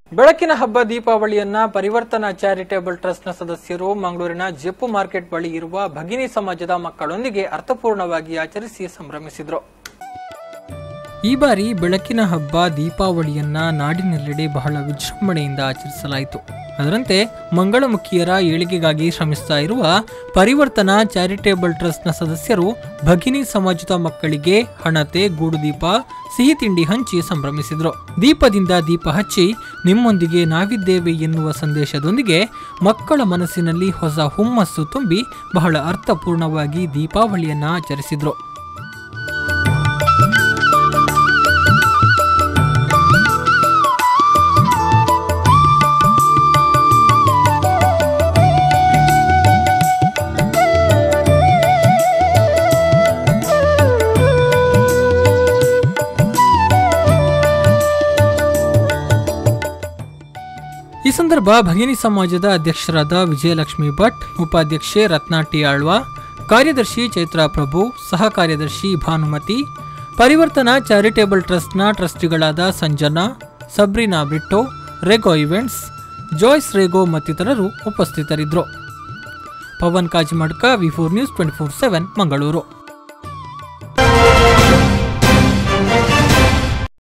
ಬೆಳಕಿನ ಹಬ್ಬ ದೀಪಾವಳಿಯನ್ನ ಪರಿವರ್ತನಾ ಚಾರಿಟೇಬಲ್ ಟ್ರಸ್ಟ್ನ ಸದಸ್ಯರು ಮಂಗಳೂರಿನ ಜೆಪ್ಪು ಮಾರ್ಕೆಟ್ ಬಳಿ ಇರುವ ಭಗಿನಿ ಸಮಾಜದ ಮಕ್ಕಳೊಂದಿಗೆ ಅರ್ಥಪೂರ್ಣವಾಗಿ ಆಚರಿಸಿ ಸಂಭ್ರಮಿಸಿದರು ಈ ಬಾರಿ ಬೆಳಕಿನ ಹಬ್ಬ ದೀಪಾವಳಿಯನ್ನ ನಾಡಿನೆಲ್ಲೆಡೆ ಬಹಳ ವಿಜೃಂಭಣೆಯಿಂದ ಆಚರಿಸಲಾಯಿತು ಅದರಂತೆ ಮಂಗಳಮುಖಿಯರ ಏಳಿಗೆಗಾಗಿ ಶ್ರಮಿಸ್ತಾ ಇರುವ ಪರಿವರ್ತನಾ ಚಾರಿಟೇಬಲ್ ಟ್ರಸ್ಟ್ನ ಸದಸ್ಯರು ಭಗಿನಿ ಸಮಾಜದ ಮಕ್ಕಳಿಗೆ ಹಣತೆ ಗೂಡುದೀಪ ಸಿಹಿ ತಿಂಡಿ ಹಂಚಿ ಸಂಭ್ರಮಿಸಿದರು ದೀಪದಿಂದ ದೀಪ ಹಚ್ಚಿ ನಿಮ್ಮೊಂದಿಗೆ ನಾವಿದ್ದೇವೆ ಎನ್ನುವ ಸಂದೇಶದೊಂದಿಗೆ ಮಕ್ಕಳ ಮನಸ್ಸಿನಲ್ಲಿ ಹೊಸ ಹುಮ್ಮಸ್ಸು ತುಂಬಿ ಬಹಳ ಅರ್ಥಪೂರ್ಣವಾಗಿ ದೀಪಾವಳಿಯನ್ನ ಆಚರಿಸಿದರು ಈ ಸಂದರ್ಭ ಭಗಿನಿ ಸಮಾಜದ ಅಧ್ಯಕ್ಷರಾದ ವಿಜಯಲಕ್ಷ್ಮಿ ಭಟ್ ಉಪಾಧ್ಯಕ್ಷೆ ರತ್ನಾ ಟಿ ಆಳ್ವ ಕಾರ್ಯದರ್ಶಿ ಚೈತ್ರಾ ಪ್ರಭು ಸಹ ಕಾರ್ಯದರ್ಶಿ ಭಾನುಮತಿ ಪರಿವರ್ತನಾ ಚಾರಿಟೇಬಲ್ ಟ್ರಸ್ಟ್ನ ಟ್ರಸ್ಟಿಗಳಾದ ಸಂಜನಾ ಸಬ್ರಿನಾ ಬ್ರಿಟ್ಟೋ ರೆಗೋ ಇವೆಂಟ್ಸ್ ಜಾಯ್ಸ್ ರೇಗೋ ಮತ್ತಿತರರು ಉಪಸ್ಥಿತರಿದ್ದರು Pavan Kajimadka V four news twenty four seven Mangaluru